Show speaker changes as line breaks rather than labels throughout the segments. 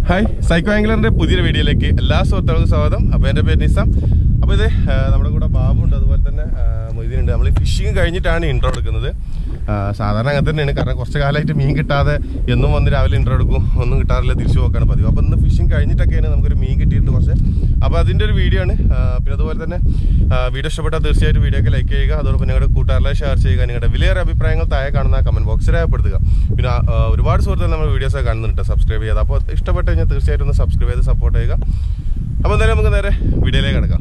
Hi psycho ആംഗ്ലറിന്റെ പുതിയൊരു വീഡിയോയിലേക്ക് എല്ലാ സുഹൃത്തുക്കൾക്കും സ്വാഗതം അപ്പോൾ എൻ്റെ പേര് നിസാം അപ്പോൾ ഇത് ആ, നമ്മുടെ കൂടെ ബാബു ഉണ്ട് അതുപോലെ തന്നെ ആ, മൊയ്തീൻ ഉണ്ട് നമ്മൾ ഫിഷിങ് കഴിഞ്ഞിട്ടാണ് ഇൻട്രോ എടുക്കുന്നത് ആ, സാധാരണ അങ്ങനെ തന്നെയാണ് കാരണം കുറച്ച് കാലമായിട്ട് മീൻ കിട്ടാതെ എന്നും വന്ന് രാവിലെ ഇൻട്രോ എടുക്കും ഒന്നും കിട്ടാറില്ല തിരിച്ചു പോക്കാണ് പതിവ് അപ്പോൾ ഇന്ന് ഫിഷിങ് കഴിഞ്ഞിട്ടൊക്കെയാണ് നമുക്കൊരു മീൻ കിട്ടിയിട്ട് കുറച്ച് അപ്പോൾ അതിൻ്റെ ഒരു വീഡിയോ ആണ് ആ, പിന്നെ അതുപോലെ തന്നെ ആ, വീഡിയോ ഇഷ്ടപ്പെട്ടാൽ തീർച്ചയായിട്ടും വീഡിയോ ഒക്കെ ലൈക്ക് ചെയ്യുക അതോടൊപ്പം നിങ്ങളുടെ കൂട്ടുകാരിലെ ഷെയർ ചെയ്യുക നിങ്ങളുടെ വിലയേറെ അഭിപ്രായങ്ങൾ താഴെ കാണുന്ന കമന്റ് ബോക്സിൽ രേഖപ്പെടുത്തുക പിന്നെ ആ, ഒരുപാട് സുഹൃത്തുക്കൾ നമ്മൾ വീഡിയോസ് ഒക്കെ കാണുന്നുണ്ട് സബ്സ്ക്രൈബ് ചെയ്ത് അപ്പോൾ ഇഷ്ടപ്പെട്ട് കഴിഞ്ഞാൽ തീർച്ചയായിട്ടും ഒന്ന് സബ്സ്ക്രൈബ് ചെയ്ത് സപ്പോർട്ട് ചെയ്യുക അപ്പോൾ എന്തായാലും നമുക്ക് നേരെ വീഡിയോയിലേക്ക് കിടക്കാം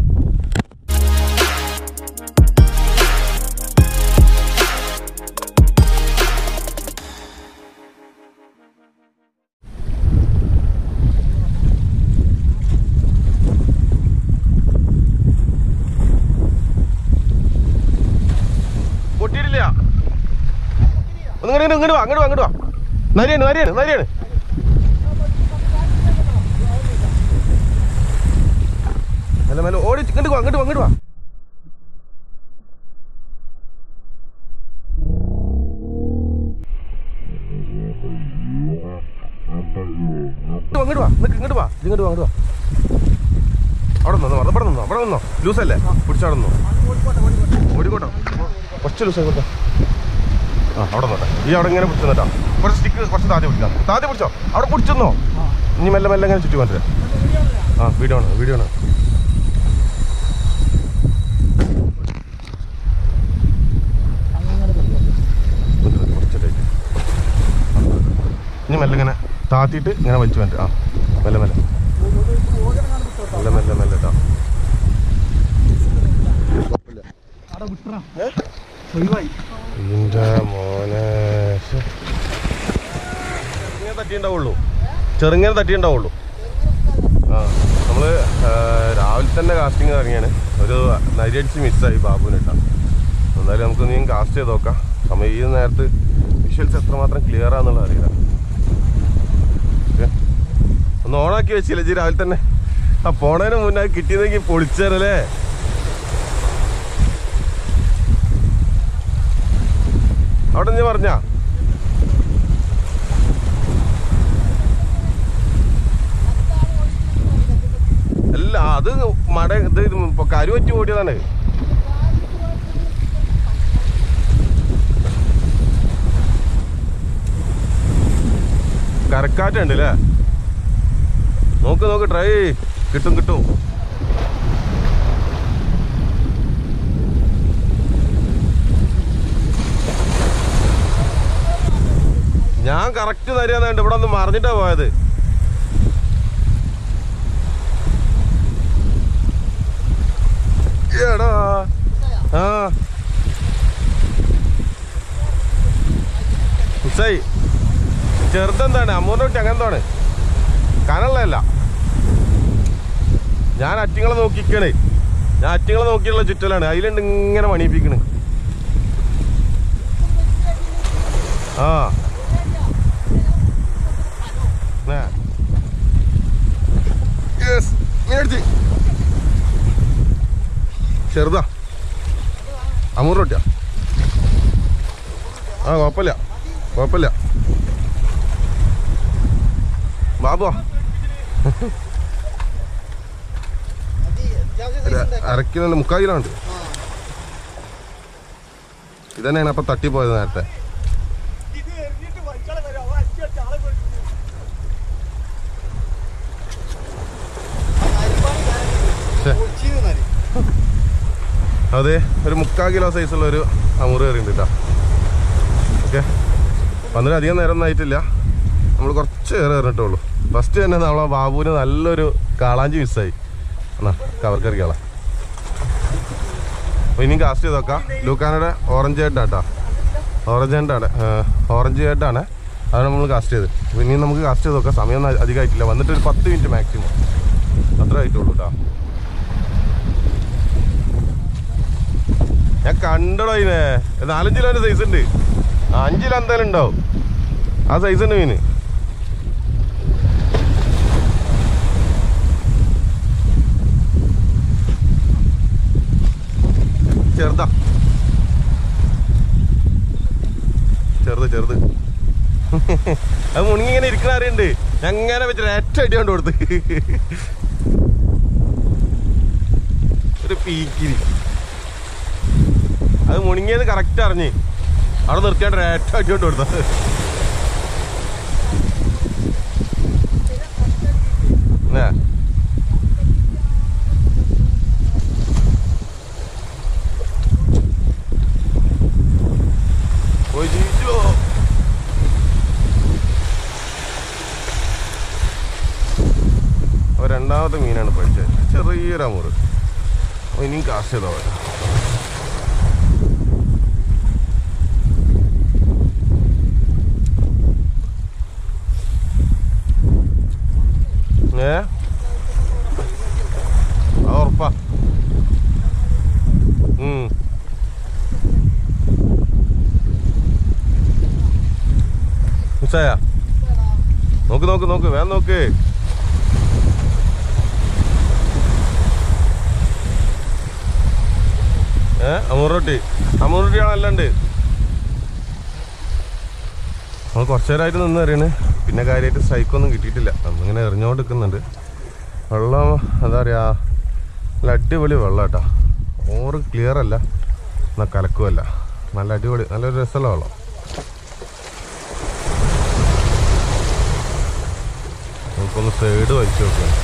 പൊട്ടിയിട്ടില്ല ഒന്ന് ഇങ്ങോട്ട് ഇങ്ങോട്ട് വാ അങ്ങോട്ട് വാ അങ്ങോട്ട് വാ നരിയാണ് നരിയാണ് നരിയാണ് മെല്ലെ മെല്ലെ ഓടി ഇങ്ങോട്ട് വാ അങ്ങോട്ട് വാ അങ്ങോട്ട് വാ ഇങ്ങോട്ട് വാ നിക്ക് ഇങ്ങോട്ട് വാ ഇത് ഇങ്ങോട്ട് വാ അങ്ങോട്ട് വാ അവിടെ നിന്നോ അവിടെ നിന്നോ അവിടെ നിന്നോ ലൂസല്ലേ പിടിച്ചവിടെ നിന്നോ ഓടിക്കോട്ടോ കുറച്ച് ലൂസ് ആയിക്കോട്ടെ ആ അവിടെ നിന്നോട്ടെ ഈ അവിടെ ഇങ്ങനെ പിടിച്ചു നിന്നിട്ടാ കുറച്ച് സ്റ്റിക്ക് കുറച്ച് താഴെ പിടിക്കാം താഴെ പിടിച്ചോ അവിടെ പിടിച്ചെന്നോ ഇനി മെല്ലെ മെല്ലെ ഇങ്ങനെ ചുറ്റി കൊണ്ടുവരാം ആ വീഡിയോ ആണ് വീഡിയോ ആണ് നിക്ക് നിക്ക് കുറച്ചിട്ടായിട്ട്. ഇനി മെല്ലെ ഇങ്ങനെ താത്തിയിട്ട് ഇങ്ങനെ വലിച്ചു വേണ്ട ആ മെല്ലെ മെല്ലെ മെല്ലെ മെല്ലെ മെല്ലെ ഇട്ടാ ഇതിന്റെ മോനെ ശ്ശെ. ചെറുങ്ങനെ തട്ടിയുണ്ടാവുള്ളൂ ചെറുങ്ങനെ തട്ടിയുണ്ടാവുള്ളൂ ആ നമ്മള് ആ, രാവിലെ തന്നെ കാസ്റ്റിംഗ് ഇറങ്ങിയാണ് ഒരു നരിയടിച്ച് മിസ്സായി ബാബുവിന് ഇട്ടാ എന്തായാലും നമുക്ക് നീ കാസ്റ്റ് ചെയ്ത് നോക്കാം സമയം ഈ നേരത്ത് വിഷ്വൽസ് എത്രമാത്രം ക്ലിയർ ആണെന്നുള്ളത് അറിയില്ല ഓക്കേ. ഒന്ന് ഓണാക്കി വെച്ചില്ല ജി രാവിലെ തന്നെ ആ പോണതിന് മുന്നേ അത് കിട്ടിയതെങ്കിൽ പൊളിച്ചേരല്ലേ അവിടെ നീ പറഞ്ഞ അല്ല അത് മട ഇത് ഇപ്പൊ കരുവറ്റി ഓടിയതാണ് കരക്കാറ്റുണ്ട് അല്ലേ നോക്ക് നോക്ക് ട്രൈ കിട്ടും കിട്ടും ഞാൻ കറക്റ്റ് തരികയെന്നുണ്ട് ഇവിടെ ഒന്ന് മറിഞ്ഞിട്ടാ പോയത് എടാ ആ ഉസായി ചെറുതെന്താണ് അമ്മൂന്റെ കുട്ടി അങ്ങനത്താണ് കനള്ളതല്ല ഞാൻ അറ്റിങ്ങളെ നോക്കിക്കണേ ഞാൻ അറ്റിങ്ങളെ നോക്കിയുള്ള ചുറ്റലാണ് അതിലുണ്ട് ഇങ്ങനെ മണിയിപ്പിക്കണ് ആ ആ. Yes. ഇങ്ങനെ അടിച്ച്. ചെറുതാ അമൂറ് റൊട്ടിയാ ആ കുഴപ്പമില്ല കുഴപ്പമില്ല ബാബു അരക്കിലോ മുക്കാൽ കിലോ ഉണ്ട് ഇതന്നെയാണ് അപ്പൊ തട്ടിപ്പോയത് നേരത്തെ അതെ ഒരു മുക്കാൽ കിലോ സൈസുള്ള ഒരു അമൂറ് കയറിയുണ്ട് കേട്ടോ ഓക്കെ വന്നിട്ട് അധികം നേരം ഒന്നും ആയിട്ടില്ല നമ്മൾ കുറച്ച് കയറി കയറിയിട്ടുള്ളൂ ഫസ്റ്റ് തന്നെ നമ്മളെ ബാബുവിന് നല്ലൊരു കാളാഞ്ചി മിസ്സായി എന്നാ കവർ കയറി കാളാം അപ്പോൾ ഇനിയും കാസ്റ്റ് ചെയ്ത് നോക്കാം ലൂക്കാനയുടെ ഓറഞ്ച് ഹെഡാണ് കേട്ടോ ഓറഞ്ച് ഹെഡാണ് ഓറഞ്ച് ഹെഡാണ് അതാണ് നമ്മൾ കാസ്റ്റ് ചെയ്ത് അപ്പോൾ ഇനിയും നമുക്ക് കാസ്റ്റ് ചെയ്ത് നോക്കാം സമയം ഒന്നും അധികം ആയിട്ടില്ല വന്നിട്ട് ഒരു പത്ത് മിനിറ്റ് മാക്സിമം അത്ര ആയിട്ടുള്ളൂ കേട്ടോ ഞാൻ കണ്ടടോ ഇതിനെ നാലഞ്ച് കിലോന്റെ സൈസ് ഉണ്ട് ആ, അഞ്ച് കിലോ എന്തായാലും ഉണ്ടാവും ആ സൈസ് ഉണ്ട് മീന് ചെറുതാ ചെറുത് ചെറുത് അത് മുണിങ്ങി ഇങ്ങനെ ഇരിക്കണ അറിയണ്ട് എങ്ങനെ വെച്ചിട്ട് ഏറ്റ അടി കൊണ്ട് കൊടുത്ത് ഒരു പീക്കിരി അത് മുണിങ്ങിയത് കറക്റ്റ് അറിഞ്ഞ് അവിടെ നിർത്തിയാണ്ട് ഏറ്റ അടി കൊണ്ട് കൊടുത്തത് എന്നാ പോയി ജീവിച്ചോ അപ്പൊ രണ്ടാമത്തെ മീനാണ് പഠിച്ചത് ചെറിയൊരു അമൂറ് അപ്പൊ ഇനിയും കാസ്റ്റ് ചെയ്തോ ഏ അത് ഉറപ്പാ ഉം മിസ്സായ നോക്ക് നോക്ക് നോക്ക് വേഗം നോക്ക് ഏ അമൂറൊട്ടി അമൂറൊട്ടിയാണ് അല്ലാണ്ട് നമ്മൾ കുറച്ചു നേരമായിട്ട് നിന്ന് അറിയണ് പിന്നെ കാര്യമായിട്ട് സ്ട്രൈക്കൊന്നും കിട്ടിയിട്ടില്ല നമ്മളിങ്ങനെ എറിഞ്ഞോണ്ട് നിൽക്കുന്നുണ്ട് വെള്ളം എന്താ പറയാ നല്ല അടിപൊളി വെള്ളം കേട്ടോ ഓറ് ക്ലിയർ അല്ല എന്നാൽ കലക്കുമല്ല നല്ല അടിപൊളി നല്ലൊരു രസമുള്ള വെള്ളം നമുക്കൊന്ന് സൈഡ് വലിച്ചു നോക്കാം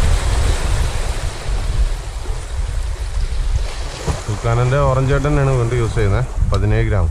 സുൽക്കാനന്റെ ഓറഞ്ച് ചേട്ടൻ തന്നെയാണ് വീണ്ടും യൂസ് ചെയ്യുന്നത് പതിനേഴ് ഗ്രാം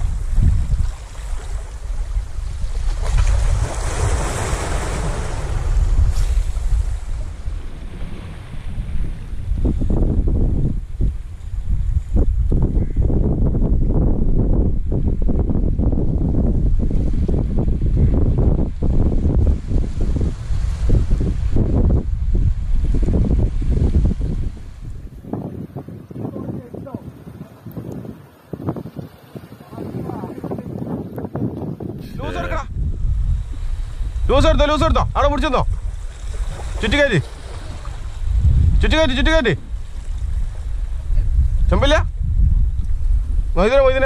ലൂസ് എടുക്കടാ ലൂസ് എടുത്തോ ലൂസ് എടുത്തോ അവിടെ പിടിച്ചെന്നോ ചുറ്റിക്കയറ്റി ചുറ്റിക്കയറ്റി ചുറ്റിക്കയറ്റി ചെമ്പില്ല മൊയ്തീന മൊയ്തീന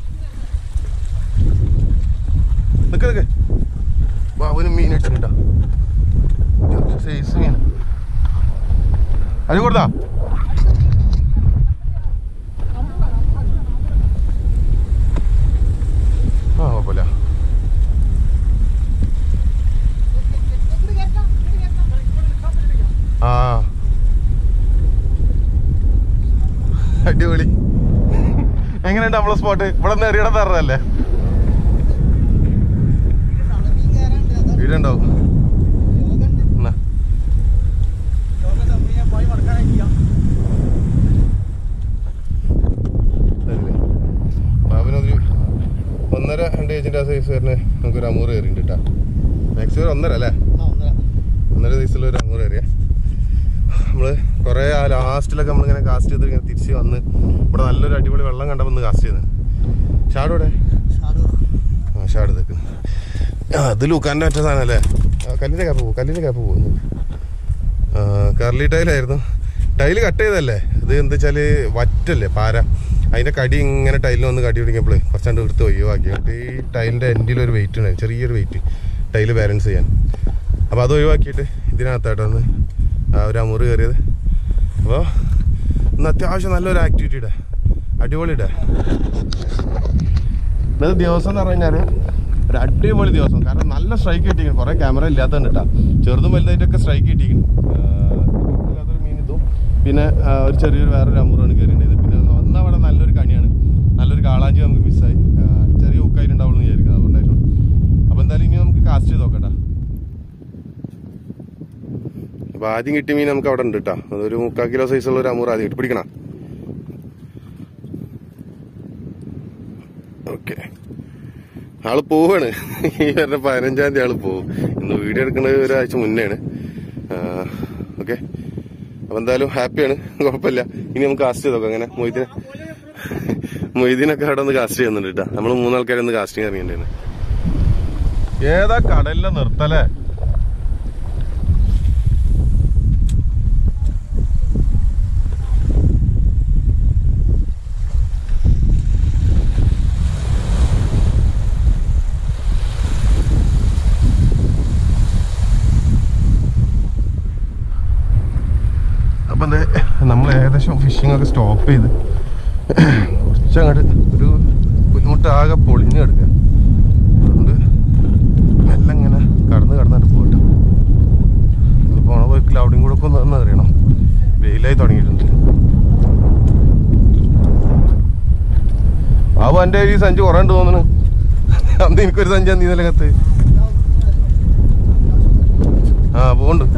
നിക്ക് നിക്ക് ബാബുന് മീൻ ഇട്ടിട്ടാ സൈസ് മീൻ അത് കൊടുത്താ ആ കുഴപ്പമില്ല ആ അടിപൊളി എങ്ങനെയുണ്ട് നമ്മളെ സ്പോട്ട് ഇവിടെ നിന്ന് എറിയട തറല്ലേ വീടുണ്ടാവും എന്നാ ശരിയല്ലേ? ബാബിനൊരു ഒന്നര രണ്ട് ഏജിന്റെ ആ സൈസ് വരുന്ന നമുക്കൊരു അമൂറ് കയറിണ്ട് കേട്ടാ മാക്സിമം ഒന്നര അല്ലേ ഒന്നര സൈസിൽ ഒരു അമൂറ് കയറിയ നമ്മള് കുറെ ആ ലാസ്റ്റിലൊക്കെ നമ്മളിങ്ങനെ കാസ്റ്റ് ചെയ്ത് ഇങ്ങനെ തിരിച്ച് വന്ന് ഇവിടെ നല്ലൊരു അടിപൊളി വെള്ളം കണ്ടപ്പോൾ ഒന്ന് കാസ്റ്റ് ചെയ്ത് ഷാഡോടെ ആ ഷാഡ് തെക്ക് ആ അത് ലൂക്കാൻ്റെ മറ്റേ സാധനം അല്ലേ ആ, കല്ലിൻ്റെ ക്യാപ്പ് പോകും കല്ലിൻ്റെ ക്യാപ്പ് പോകുന്നു കർലി ടൈലായിരുന്നു ടൈല് കട്ട് ചെയ്തല്ലേ ഇത് എന്താ വെച്ചാല് വറ്റല്ലേ പാര അതിന്റെ കടി ഇങ്ങനെ ടൈലിൽ വന്ന് കടി പിടിക്കുമ്പോൾ കുറച്ചാണ്ട് എടുത്ത് ഒഴിവാക്കി എന്നിട്ട് ഈ ടൈലിന്റെ എൻഡിൽ ഒരു വെയിറ്റ് ഉണ്ടായിരുന്നു ചെറിയൊരു വെയിറ്റ് ടൈല് ബാലൻസ് ചെയ്യാൻ അപ്പോൾ അത് ഒഴിവാക്കിയിട്ട് ഇതിനകത്തായിട്ടൊന്ന് ആ ഒരു അമുറ് കയറിയത് അപ്പോൾ ഇന്ന് അത്യാവശ്യം നല്ലൊരു ആക്ടിവിറ്റിയുടെ അടിപൊളിയുടെ ഇന്നത്തെ ദിവസം എന്ന് പറഞ്ഞു കഴിഞ്ഞാൽ ഒരു അടിപൊളി ദിവസം കാരണം നല്ല സ്ട്രൈക്ക് കിട്ടിയിരിക്കുന്നു കുറേ ക്യാമറ ഇല്ലാത്തതുണ്ട് കേട്ടോ ചെറുതും വലുതായിട്ടൊക്കെ സ്ട്രൈക്ക് കിട്ടിയിരിക്കുന്നു ഇല്ലാത്തൊരു മീൻ ഇതും പിന്നെ ആ, ഒരു ചെറിയൊരു വേറൊരു അമൂറാണ് കയറിയിട്ടുള്ളത് പിന്നെ ഒന്ന് അവിടെ നല്ലൊരു കണിയാണ് നല്ലൊരു കാളാഞ്ചി നമുക്ക് മിസ്സായി ആ, ചെറിയ ഉക്കായിട്ടുണ്ടാവുള്ളൂ വിചാരിക്കുന്നത് അതുകൊണ്ടായിരുന്നു അപ്പോൾ എന്തായാലും ഇനി നമുക്ക് കാസ്റ്റ് ചെയ്ത് നോക്കട്ടെ അപ്പോൾ ആദ്യം കിട്ടിയ മീൻ നമുക്ക് അവിടെ ഉണ്ട് കേട്ടോ അതൊരു മുക്കാൽ കിലോ സൈസുള്ള ഒരു അമൂർ ആദ്യം കിട്ടി പിടിക്കണം ഓക്കെ ആള് പോവാണ് ഈ വരുന്ന പതിനഞ്ചാം തീയതി ആള് പോവും ഇന്ന് വീഡിയോ എടുക്കുന്നത് ഒരാഴ്ച മുന്നെയാണ് ഓക്കെ അപ്പൊ എന്തായാലും ഹാപ്പിയാണ് കുഴപ്പമില്ല ഇനി നമുക്ക് കാസ്റ്റ് ചെയ്ത് നോക്കാം അങ്ങനെ മൊയ്തീനെ മൊയ്തീനൊക്കെ അവിടെ ഒന്ന് കാസ്റ്റ് ചെയ്യുന്നുണ്ട് കേട്ടോ നമ്മൾ മൂന്നാൾക്കാരെ ഒന്ന് കാസ്റ്റിംഗ് ഇറങ്ങിയിട്ടുണ്ടായിരുന്നു ഏതാ കടലിലെ നിർത്തലേ അപ്പം എന്താ നമ്മൾ ഏകദേശം ഫിഷിംഗ് ഒക്കെ സ്റ്റോപ്പ് ചെയ്ത് കുറച്ചങ്ങോട്ട് ഒരു ബുദ്ധിമുട്ടാകെ പൊളിഞ്ഞു കിടക്കുക അതുകൊണ്ട് മെല്ലെ ഇങ്ങനെ കടന്ന് കടന്നിട്ട് പോയിട്ട് പോണ പോയിക്കില്ല അവിടെയും കൂടെ ഒക്കെ ഒന്ന് ഒന്ന് അറിയണം വെയിലായി തുടങ്ങിയിട്ടുണ്ട് ബാബു എൻ്റെ ഈ സഞ്ചി കുറേ ഉണ്ട് തോന്നുന്നു അന്ന് എനിക്കൊരു സഞ്ചി നീ നില കത്ത് ആ പോണ്ട്